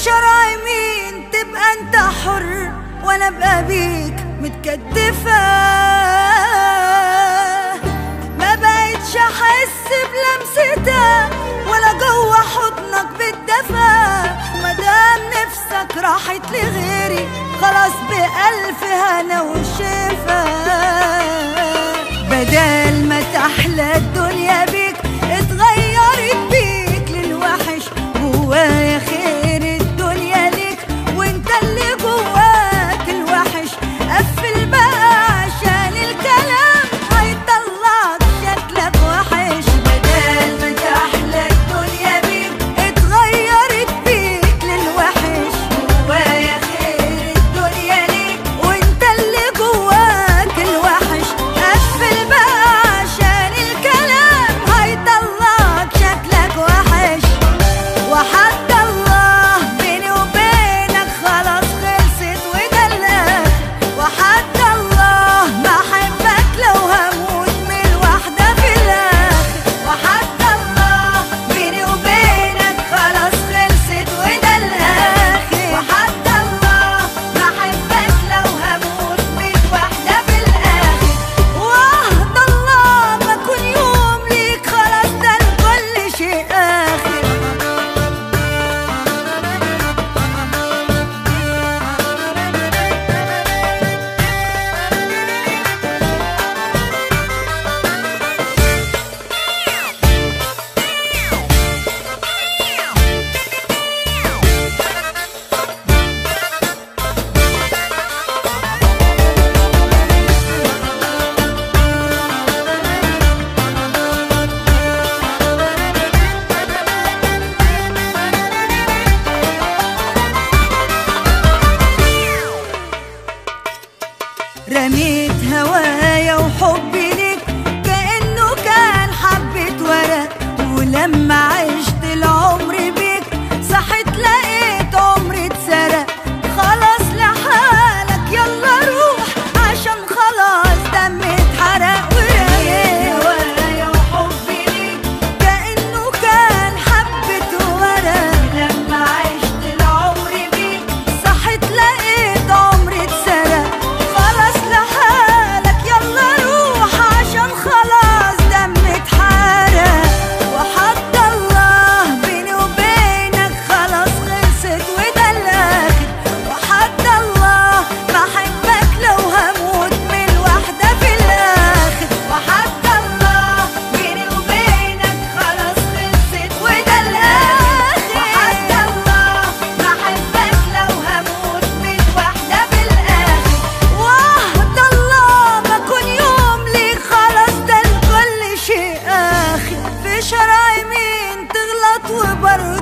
شرع يمين تبقى انت حر وانا ابقى بيك متكتفة ما بقتش احس بلمستك ولا جوه حضنك بالدفا مادام نفسك راحت لغيري خلاص بألف هنا وشفا بدل ما تحلى الدنيا بيك اتغيرت بيك للوحش جوايا خير الدنيا ليك وانت اللي جواك الوحش قفل بقى عشان الكلام هيطلعك شكلك وحش بدل ما تحلى الدنيا بيك اتغيرت بيك للوحش جوايا خير الدنيا ليك وانت اللي جواك الوحش قفل بقى عشان الكلام هيطلعك شكلك وحش وحتى الله بيني وبينك خلاص خلصت ودلك وحتى الله بحبك لو هموت من الوحدة في الآخر وحتى الله بيني وبينك خلاص خلصت ودلك وحتى الله بحبك لو هموت من الوحدة في الآخر وعهد الله ما كل يوم ليك خلاص ده لكل شيء آخر رميت هوايا وحبي ليك كأنه كان حبة ورق ولما عشت العمر بيك صحيت لقيت عمري اتسرق خلاص لحالك يلا روح عشان خلاص دمي اتحرق ورميت هوايا وحبي ليك كأنه كان حبة ورق لما عشت العمر بيك صحيت لقيت عمري اتسرق خلاص لحالك يلا روح عشان خلاص دمي اتحرق وحتى الله بيني وبينك خلاص خلصت وده الاخر وحتى الله بحبك لو هموت من الوحدة في الاخر وحتى الله بيني وبينك خلاص خلصت وده الاخر وحتى الله بحبك لو هموت من الوحدة في الاخر وعهد الله ما كل يوم ليك خلاص ده لكل شيء اخر في شرع يمين تغلط وبرضه